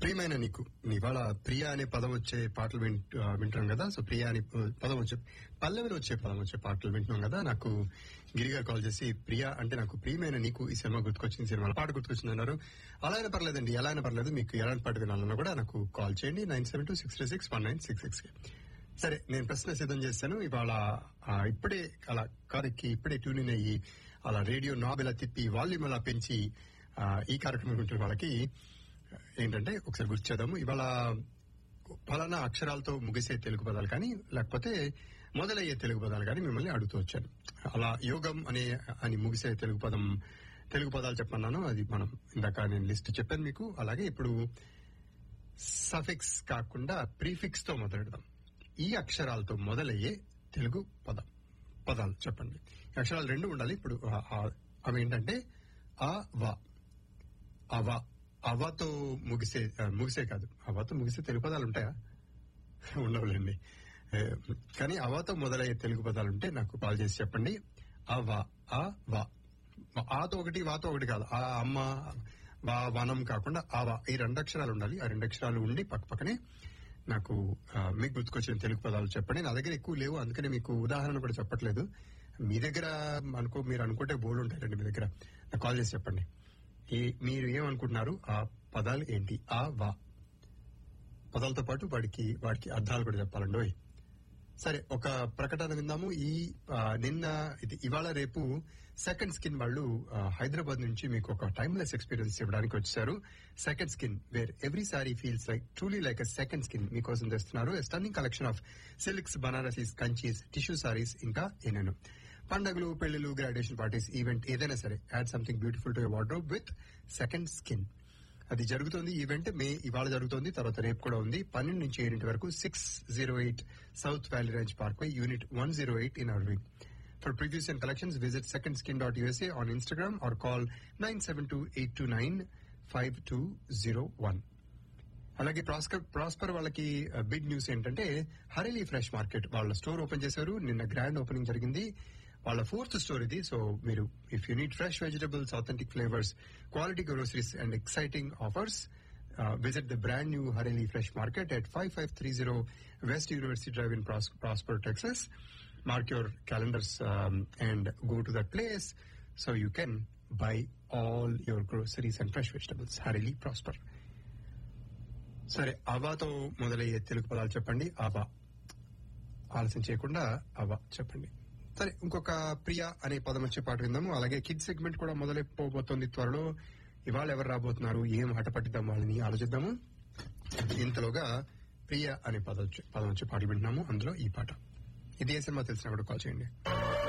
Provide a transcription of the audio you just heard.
ప్రియమైన నీకు ఇవాళ ప్రియ అనే పదం వచ్చే పాటలు వింట- ఆ, వింటున్నాం కదా సో ప్రియ అనే పదం వచ్చే పల్లవిలో వచ్చే పదం వచ్చే పాటలు వింటున్నాం కదా నాకు గిరిగారు కాల్ చేసి ప్రియ అంటే నాకు ప్రియమైన నీకు ఈ సినిమా గుర్తుకొచ్చింది సినిమా పాట గుర్తుకొచ్చింది అన్నారు అలా అయినా పర్లేదండి ఎలా అయినా పర్లేదు మీకు ఎలాంటి పాట వినాలన్నా కూడా నాకు కాల్ చేయండి nine seven two six three six one nine six six సరే నేను ప్రశ్న సిద్ధం చేశాను ఇవాళ ఆ, ఇప్పుడే అలా కారుకి ఇప్పుడే ట్యూన్ ఇన్ అయ్యి అలా రేడియో నాబ్ ఇలా తిప్పి వాల్యూమ్ అలా పెంచి ఆ, ఈ కార్యక్రమం వింటున్న వాళ్ళకి ఏంటంటే ఒకసారి గుర్తు చేద్దాము ఇవాళ ఫలానా అక్షరాలతో ముగిసే తెలుగు పదాలు కానీ లేకపోతే మొదలయ్యే తెలుగు పదాలు కానీ మిమ్మల్ని అడుగుతూ వచ్చాను అలా యోగం అనే అని ముగిసే తెలుగు పదం తెలుగు పదాలు చెప్పన్నాను అది మనం ఇందాక నేను లిస్ట్ చెప్పాను మీకు అలాగే ఇప్పుడు సఫిక్స్ కాకుండా ప్రీఫిక్స్ తో మొదలెడదాం ఈ అక్షరాలతో మొదలయ్యే తెలుగు పదం పదాలు చెప్పండి ఈ అక్షరాలు రెండు ఉండాలి ఇప్పుడు ఆ- ఆ- అవి ఏంటంటే ఆ వా అవ అవతో ముగిసే ఆ, ముగిసే కాదు అవతో ముగిసే తెలుగు పదాలు ఉంటాయా ఉండవులేండి ఏ, కానీ అవతో మొదలయ్యే తెలుగు పదాలు ఉంటే నాకు కాల్ చేసి చెప్పండి అవ ఆ వా ఆతో ఒకటి వాతో ఒకటి కాదు ఆ అమ్మ వా వనం కాకుండా ఆ వా ఈ రెండు అక్షరాలు ఉండాలి ఆ రెండు అక్షరాలు ఉండి పక్క పక్కనే నాకు ఆ, మీకు గుర్తుకొచ్చిన తెలుగు పదాలు చెప్పండి నా దగ్గర ఎక్కువ లేవు అందుకనే మీకు ఉదాహరణ కూడా చెప్పట్లేదు మీ దగ్గర అనుకో మీరు అనుకుంటే బోర్డు ఉంటాయండి మీ దగ్గర నాకు కాల్ చేసి చెప్పండి ఈ మీరు ఏమనుకుంటున్నారు ఆ పదాలు ఏంటి ఆ వా పదాలతో పాటు వాడికి వాడికి అర్థాలు కూడా చెప్పాలండి ఓయ్. సరే ఒక ప్రకటన విందాము ఈ ఆ, నిన్న ఇది ఇవాళ రేపు సెకండ్ స్కిన్ వాళ్ళు ఆ, హైదరాబాద్ నుంచి మీకు ఒక టైమ్లెస్ ఎక్స్పీరియన్స్ ఇవ్వడానికి వచ్చారు second skin where every sari feels like truly like a second skin మీకోసం తెస్తున్నారు stunning collection of silks Banarasis Kanchis tissue saris ఇంకా ఏనేను పండగలు పెళ్లిలు గ్రాడ్యుయేషన్ పార్టీస్ ఈవెంట్ ఏదైనా సరే add something beautiful to wardrobe with second skin అది జరుగుతోంది ఈవెంట్ మే ఇవాళ జరుగుతోంది తర్వాత రేపు కూడా ఉంది పన్నెండు నుంచి ఏడింటి వరకు six zero eight south valley range park unit one zero eight in Irving for previews and collections visit second skin dot USA on Instagram or call nine seven two eight two nine five two zero one అలాగే ప్రాస్కర్ Prosper వాళ్ళకి big news ఏంటంటే Harili fresh market వాళ్ళ store open చేశారు నిన్న grand opening జరిగింది వాళ్ళ fourth store ఇది సో మీరు if you need fresh vegetables authentic flavours quality groceries and exciting offers visit the brand new Harili fresh market at five five three zero West University Drive in Prosper Texas mark your calendars and go to that place so you can buy all your groceries and fresh vegetables Harili Prosper సరే అవాతో మొదలయ్యే తెలుగు పదాలు చెప్పండి అవా ఆలస్యం చేయకుండా అవా చెప్పండి సరే ఇంకొక ప్రియ అనే పదం వచ్చే పాట విందాము అలాగే కిడ్ సెగ్మెంట్ కూడా మొదలైపోబోతోంది త్వరలో ఇవాళ ఎవరు రాబోతున్నారు ఏం ఆట పట్టిద్దాం వాళ్ళని ఆలోచిద్దాము ఇంతలోగా ప్రియ అనే పదం వచ్చే పదం వచ్చే పాటలు వింటున్నాము అందులో ఈ పాట ఇది ఏ సినిమా తెలిసినా కూడా కాల్ చేయండి